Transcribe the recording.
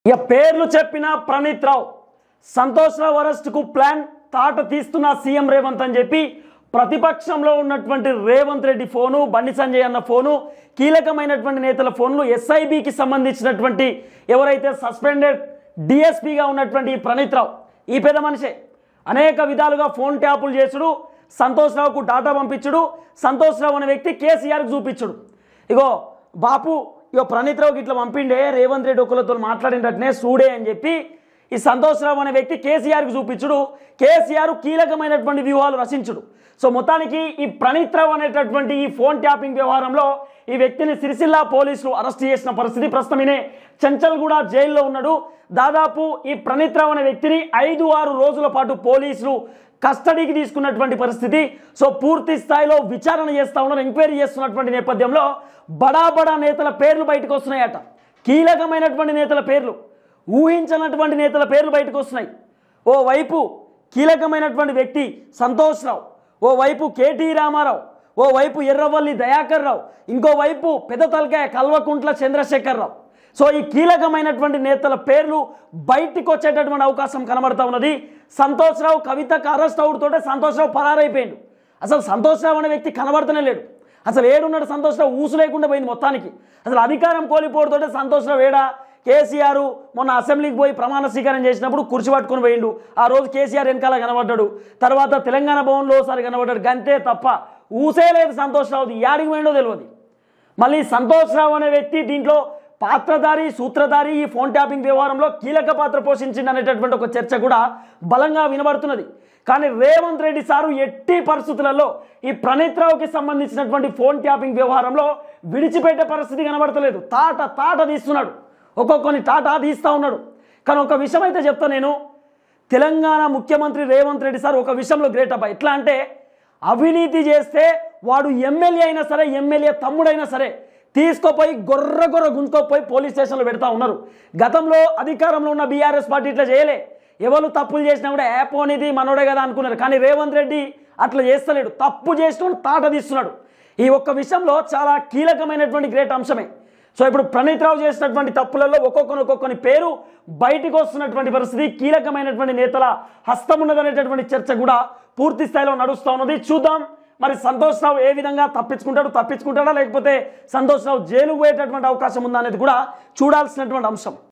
ఇక పేర్లు చెప్పిన ప్రణీత్ రావు సంతోష్ రావు అరెస్టుకు ప్లాన్ తాట తీస్తున్న సీఎం రేవంత్ అని చెప్పి ప్రతిపక్షంలో ఉన్నటువంటి రేవంత్ రెడ్డి ఫోను బండి సంజయ్ అన్న ఫోను కీలకమైనటువంటి నేతల ఫోన్లు ఎస్ఐబికి సంబంధించినటువంటి ఎవరైతే సస్పెండెడ్ డిఎస్పీగా ఉన్నటువంటి ఈ ప్రణీత్ రావు ఈ పెద్ద మనిషే అనేక విధాలుగా ఫోన్ ట్యాపులు చేసుడు సంతోష్ రావుకు డాటా పంపించుడు సంతోష్ రావు అనే వ్యక్తి కేసీఆర్కి చూపించుడు ఇగో బాపు ఇగో ప్రణీత్ రావుకి ఇట్లా పంపిండే రేవంత్ రెడ్డి ఒకరితో మాట్లాడినట్టునే సూడే అని చెప్పి ఈ సంతోష్ రావు అనే వ్యక్తి కేసీఆర్కి చూపించుడు కేసీఆర్ కీలకమైనటువంటి వ్యూహాలు రచించుడు సో మొత్తానికి ఈ ప్రణీత్ రావు అనేటటువంటి ఈ ఫోన్ ట్యాపింగ్ వ్యవహారంలో ఈ వ్యక్తిని సిరిసిల్ల పోలీసులు అరెస్ట్ చేసిన పరిస్థితి ప్రస్తుతం ఈయన చెంచల్గూడ జైల్లో ఉన్నాడు దాదాపు ఈ ప్రణీత్ రావు అనే వ్యక్తిని ఐదు ఆరు రోజుల పాటు పోలీసులు కస్టడీకి తీసుకున్నటువంటి పరిస్థితి సో పూర్తి స్థాయిలో విచారణ చేస్తా ఉన్నారు ఎంక్వైరీ చేస్తున్నటువంటి నేపథ్యంలో బడా బడా నేతల పేర్లు బయటకు వస్తున్నాయట కీలకమైనటువంటి నేతల పేర్లు ఊహించినటువంటి నేతల పేర్లు బయటకు వస్తున్నాయి ఓ వైపు కీలకమైనటువంటి వ్యక్తి సంతోష్ రావు ఓ వైపు కేటీ రామారావు ఓ వైపు ఎర్రవల్లి దయాకర్ రావు ఇంకో వైపు పెద్ద తలకాయ కల్వకుంట్ల చంద్రశేఖర్ రావు సో ఈ కీలకమైనటువంటి నేతల పేర్లు బయటికి వచ్చేటటువంటి అవకాశం కనబడతా ఉన్నది సంతోష్ రావు కవితకు అరెస్ట్ అవుడుతోటే సంతోష్ రావు పరారైపోయిండు అసలు సంతోష్ రావు అనే వ్యక్తి కనబడతనే లేడు అసలు ఏడున్నాడు సంతోష్ రావు ఊసు లేకుండా పోయింది మొత్తానికి అసలు అధికారం కోల్పోవడంతో సంతోష్ రావు ఏడా కేసీఆర్ మొన్న అసెంబ్లీకి పోయి ప్రమాణ స్వీకారం చేసినప్పుడు కుర్చీ పట్టుకొని పోయిండు ఆ రోజు కేసీఆర్ వెనకాల కనబడ్డాడు తర్వాత తెలంగాణ భవన్లో ఒకసారి కనబడ్డాడు గంతే తప్ప ఊసే లేదు సంతోష్ రావుది యాడికి పోయిండో తెలియదు మళ్ళీ సంతోష్ రావు అనే వ్యక్తి దీంట్లో పాత్రధారి సూత్రధారి ఈ ఫోన్ ట్యాపింగ్ వ్యవహారంలో కీలక పాత్ర పోషించింది అనేటటువంటి ఒక చర్చ కూడా బలంగా వినబడుతున్నది కానీ రేవంత్ రెడ్డి సారు ఎట్టి పరిస్థితులలో ఈ ప్రణీత్ రావుకి సంబంధించినటువంటి ఫోన్ ట్యాపింగ్ వ్యవహారంలో విడిచిపెట్టే పరిస్థితి కనబడతలేదు తాట తాట తీస్తున్నాడు ఒక్కొక్కని టాటా తీస్తూ ఉన్నాడు కానీ ఒక విషయం అయితే చెప్తా నేను తెలంగాణ ముఖ్యమంత్రి రేవంత్ రెడ్డి సార్ ఒక విషయంలో గ్రేట్ అబ్బా ఎట్లా అంటే అవినీతి చేస్తే వాడు ఎమ్మెల్యే అయినా సరే ఎమ్మెల్యే తమ్ముడైనా సరే తీసుకుపోయి గొర్ర గొర్ర గుంజుకోపోయి పోలీస్ స్టేషన్లో పెడతా ఉన్నారు గతంలో అధికారంలో ఉన్న బీఆర్ఎస్ పార్టీ ఇట్లా చేయలే ఎవరు తప్పులు చేసినా కూడా యాప్ అనేది మనోడే కదా అనుకున్నారు కానీ రేవంత్ రెడ్డి అట్లా చేస్తలేడు తప్పు చేసిన తాట తీస్తున్నాడు ఈ ఒక్క విషయంలో చాలా కీలకమైనటువంటి గ్రేట్ అంశమే సో ఇప్పుడు ప్రణీత్ రావు చేసినటువంటి తప్పులలో ఒక్కొక్కరు ఒక్కొక్కని పేరు బయటకు వస్తున్నటువంటి పరిస్థితి కీలకమైనటువంటి నేతల హస్తం ఉన్నదనేటటువంటి చర్చ కూడా పూర్తి స్థాయిలో నడుస్తూ ఉన్నది చూద్దాం మరి సంతోష్ రావు ఏ విధంగా తప్పించుకుంటాడు తప్పించుకుంటాడా లేకపోతే సంతోష్ రావు జైలుకు పోయేటటువంటి అవకాశం ఉందా అనేది కూడా చూడాల్సినటువంటి అంశం